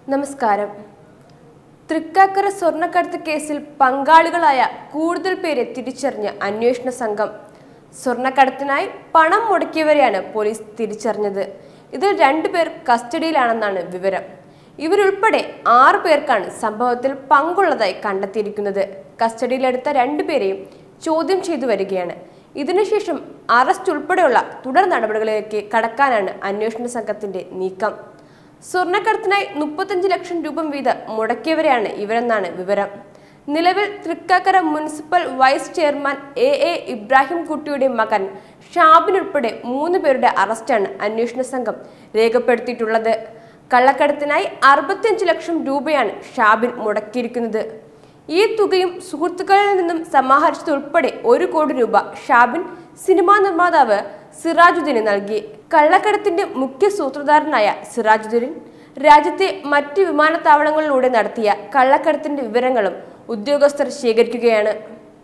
നമസ്കാരം തൃക്കാക്കര സ്വർണ്ണക്കടത്ത് കേസിൽ പങ്കാളികളായ കൂടുതൽ പേരെ തിരിച്ചറിഞ്ഞ അന്വേഷണ സംഘം സ്വർണ്ണക്കടത്തിനായി പണം മുടക്കിയവരെയാണ് പോലീസ് തിരിച്ചറിഞ്ഞത് ഇതിൽ രണ്ടുപേർ കസ്റ്റഡിയിലാണെന്നാണ് വിവരം ഇവരുൾപ്പെടെ ആറു പേർക്കാണ് സംഭവത്തിൽ പങ്കുള്ളതായി കണ്ടെത്തിയിരിക്കുന്നത് കസ്റ്റഡിയിലെടുത്ത രണ്ടുപേരെയും ചോദ്യം ചെയ്തു വരികയാണ് ഇതിനുശേഷം അറസ്റ്റ് ഉൾപ്പെടെയുള്ള തുടർ നടപടികളിലേക്ക് കടക്കാനാണ് അന്വേഷണ സംഘത്തിന്റെ നീക്കം സ്വർണ്ണക്കടത്തിനായി മുപ്പത്തഞ്ച് ലക്ഷം രൂപ വീതം മുടക്കിയവരെയാണ് ഇവരെന്നാണ് വിവരം നിലവിൽ Thrikkakara municipal vice chairman A A Ibrahim കുട്ടിയുടെ മകൻ ഷാബിൻ ഉൾപ്പെടെ മൂന്ന് പേരുടെ അറസ്റ്റാണ് അന്വേഷണ സംഘം രേഖപ്പെടുത്തിയിട്ടുള്ളത് കള്ളക്കടത്തിനായി അറുപത്തിയഞ്ച് ലക്ഷം രൂപയാണ് ഷാബിൻ മുടക്കിയിരിക്കുന്നത് ഈ തുകയും സുഹൃത്തുക്കളിൽ നിന്നും സമാഹരിച്ചതുൾപ്പെടെ ഒരു കോടി രൂപ ഷാബിൻ സിനിമാ നിർമ്മാതാവ് സിറാജുദ്ദീന് നൽകി കള്ളക്കടത്തിന്റെ മുഖ്യ സൂത്രധാരനായ സിറാജുദ്ദീൻ രാജ്യത്തെ മറ്റ് വിമാനത്താവളങ്ങളിലൂടെ നടത്തിയ കള്ളക്കടത്തിന്റെ വിവരങ്ങളും ഉദ്യോഗസ്ഥർ ശേഖരിക്കുകയാണ്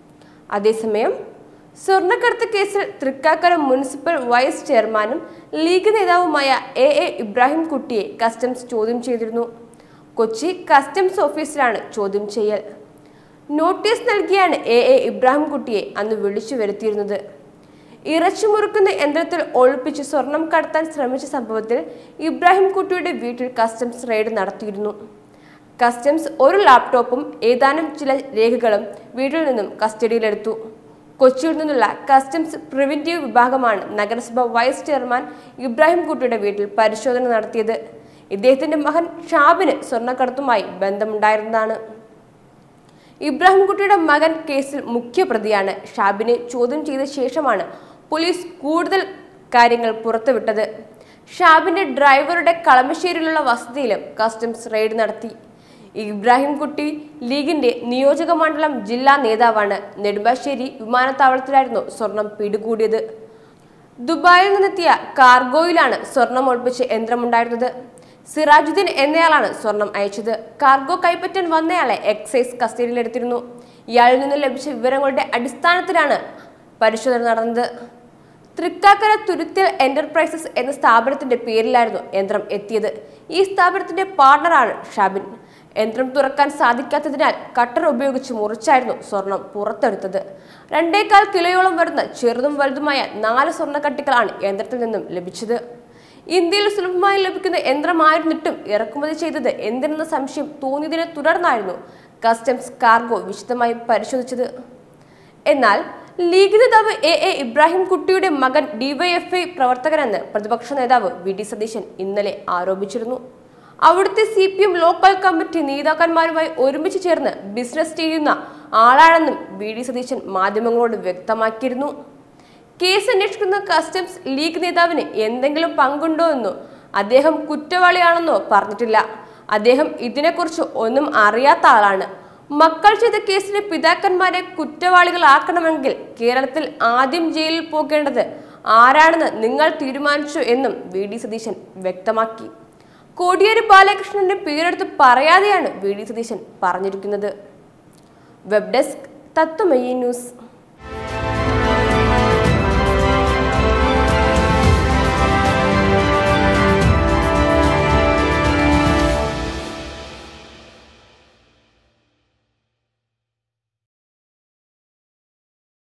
അതേസമയം സ്വർണ്ണക്കടത്ത് കേസിൽ തൃക്കാക്കര മുനിസിപ്പൽ വൈസ് ചെയർമാനും ലീഗ് നേതാവുമായ എ എ ഇബ്രാഹിം കുട്ടിയെ കസ്റ്റംസ് ചോദ്യം ചെയ്തിരുന്നു കൊച്ചി കസ്റ്റംസ് ഓഫീസിലാണ് ചോദ്യം ചെയ്യൽ നോട്ടീസ് നൽകിയാണ് എ എ ഇബ്രാഹിം കുട്ടിയെ അന്ന് വിളിച്ചു വരുത്തിയിരുന്നത് ഇറച്ചി മുറുക്കുന്ന യന്ത്രത്തിൽ ഒളിപ്പിച്ച് സ്വർണം കടത്താൻ ശ്രമിച്ച സംഭവത്തിൽ ഇബ്രാഹിം കുട്ടിയുടെ വീട്ടിൽ കസ്റ്റംസ് റെയ്ഡ് നടത്തിയിരുന്നു കസ്റ്റംസ് ഒരു ലാപ്ടോപ്പും ഏതാനും ചില രേഖകളും വീട്ടിൽ നിന്നും കസ്റ്റഡിയിലെടുത്തു കൊച്ചിയിൽ നിന്നുള്ള കസ്റ്റംസ് പ്രിവന്റീവ് വിഭാഗമാണ് നഗരസഭ വൈസ് ചെയർമാൻ ഇബ്രാഹിം കുട്ടിയുടെ വീട്ടിൽ പരിശോധന നടത്തിയത് ഇദ്ദേഹത്തിന്റെ മകൻ ഷാബിന് സ്വർണ്ണക്കടത്തുമായി ബന്ധമുണ്ടായിരുന്നതാണ് ഇബ്രാഹിംകുട്ടിയുടെ മകൻ കേസിൽ മുഖ്യപ്രതിയാണ് ഷാബിനെ ചോദ്യം ചെയ്ത ശേഷമാണ് പോലീസ് കൂടുതൽ കാര്യങ്ങൾ പുറത്തുവിട്ടത് ഷാബിന്റെ ഡ്രൈവറുടെ കളമശ്ശേരിയിലുള്ള വസതിയിലും കസ്റ്റംസ് റെയ്ഡ് നടത്തി ഇബ്രാഹിംകുട്ടി ലീഗിന്റെ നിയോജക മണ്ഡലം ജില്ലാ നേതാവാണ് നെടുമ്പാശ്ശേരി വിമാനത്താവളത്തിലായിരുന്നു സ്വർണം പിടികൂടിയത് ദുബായിൽ നിന്നെത്തിയ കാർഗോയിലാണ് സ്വർണം ഒളിപ്പിച്ച യന്ത്രമുണ്ടായിരുന്നത് സിറാജുദ്ദീൻ എന്നയാളാണ് സ്വർണം അയച്ചത് കാർഗോ കൈപ്പറ്റാൻ വന്നയാളെ എക്സൈസ് കസ്റ്റഡിയിലെടുത്തിരുന്നു ഇയാളിൽ നിന്ന് ലഭിച്ച വിവരങ്ങളുടെ അടിസ്ഥാനത്തിലാണ് പരിശോധന നടന്നത് തൃക്കാക്കര തുരുത്തിൽ എന്റർപ്രൈസസ് എന്ന സ്ഥാപനത്തിന്റെ പേരിലായിരുന്നു യന്ത്രം എത്തിയത് ഈ സ്ഥാപനത്തിന്റെ പാർട്ണറാണ് ഷാബിൻ യന്ത്രം തുറക്കാൻ സാധിക്കാത്തതിനാൽ കട്ടർ ഉപയോഗിച്ച് മുറിച്ചായിരുന്നു സ്വർണം പുറത്തെടുത്തത് രണ്ടേകാൽ കിലോയോളം വരുന്ന ചെറുതും വലുതുമായ നാല് സ്വർണ്ണക്കട്ടികളാണ് യന്ത്രത്തിൽ നിന്നും ലഭിച്ചത് ഇന്ത്യയിൽ സുലഭമായി ലഭിക്കുന്ന യന്ത്രമായിരുന്നിട്ടും ഇറക്കുമതി ചെയ്തത് എന്തിനെന്ന സംശയം തോന്നിയതിനെ തുടർന്നായിരുന്നു കസ്റ്റംസ് കാർഗോ വിശദമായി പരിശോധിച്ചത് എന്നാൽ ലീഗ് നേതാവ് എ എ ഇബ്രാഹിം കുട്ടിയുടെ മകൻ ഡിവൈഎഫ്ഐ പ്രവർത്തകനെന്ന് പ്രതിപക്ഷ നേതാവ് വി ഡി സതീശൻ ഇന്നലെ ആരോപിച്ചിരുന്നു അവിടുത്തെ C P M local committee നേതാക്കന്മാരുമായി ഒരുമിച്ച് ചേർന്ന് ബിസിനസ് ചെയ്യുന്ന ആളാണെന്നും വി ഡി സതീശൻ മാധ്യമങ്ങളോട് വ്യക്തമാക്കിയിരുന്നു കേസ് അന്വേഷിക്കുന്ന കസ്റ്റംസ് ലീഗ് നേതാവിന് എന്തെങ്കിലും പങ്കുണ്ടോ എന്നോ അദ്ദേഹം കുറ്റവാളിയാണെന്നോ പറഞ്ഞിട്ടില്ല അദ്ദേഹം ഇതിനെക്കുറിച്ച് ഒന്നും അറിയാത്ത ആളാണ് മക്കൾ ചെയ്ത കേസിലെ പിതാക്കന്മാരെ കുറ്റവാളികളാക്കണമെങ്കിൽ കേരളത്തിൽ ആദ്യം ജയിലിൽ പോകേണ്ടത് ആരാണെന്ന് നിങ്ങൾ തീരുമാനിച്ചു എന്നും വി ഡി സതീശൻ വ്യക്തമാക്കി കോടിയേരി ബാലകൃഷ്ണന്റെ പേരെടുത്ത് പറയാതെയാണ് വി ഡി സതീശൻ പറഞ്ഞിരിക്കുന്നത് വെബ് ഡെസ്ക് തത്വമയി ന്യൂസ്